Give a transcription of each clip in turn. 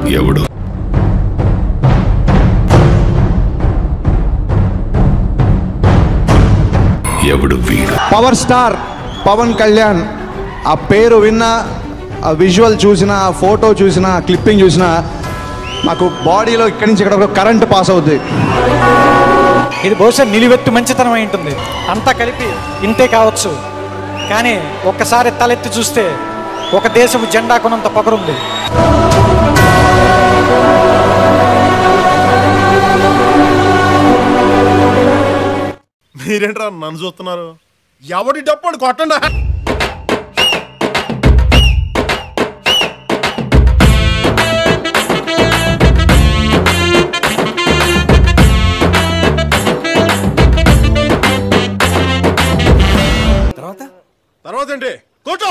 ఎవడు ఎవడు వీడు పవర్ స్టార్ పవన్ కళ్యాణ్ ఆ పేరు విన్నా ఆ విజువల్ చూసిన ఆ ఫోటో చూసిన ఆ క్లిప్పింగ్ చూసిన నాకు బాడీలో ఇక్కడి నుంచి ఇక్కడ కరెంట్ పాస్ అవుద్ది ఇది బహుశా నిలువెత్తు మంచితనం అయి ఉంటుంది అంతా కలిపి ఇంతే కావచ్చు కానీ ఒక్కసారి తలెత్తి చూస్తే ఒక దేశపు జెండా కొనంత పొగరుంది మీరేంట్రా నన్ను చూస్తున్నారు ఎవడి డప్పుడు కొట్టండి తర్వాత తర్వాత ఏంటి కూర్చో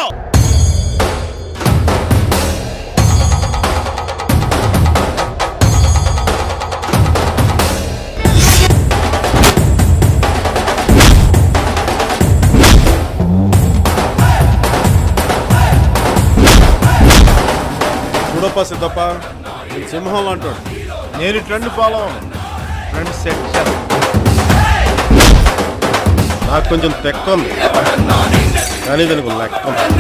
చూడప్ప సిద్ధప్ప వీడు సింహం అంటాడు నేను ట్రెండ్ ఫాలో ట్రెండ్ సెట్ నాకు కొంచెం తెక్క ఉంది కానీ దానికి ఒక లెక్క ఉంది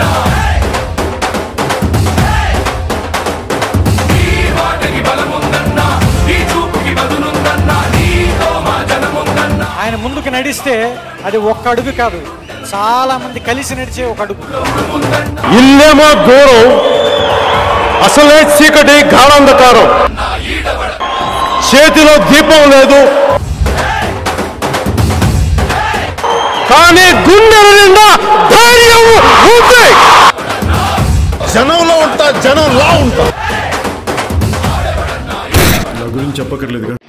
ఆయన ముందుకు నడిస్తే అది ఒక్క అడుగు కాదు చాలా మంది కలిసి నడిచే ఒక అడుగు ఇల్లేమో దూరం అసలే చీకటి గాఢంధకారం చేతిలో దీపం లేదు కానీ గుండెల నిండా ధైర్యం ఉంది జనంలో ఉంటా జనంలా ఉంటా నా గురించి చెప్పక్కర్లేదు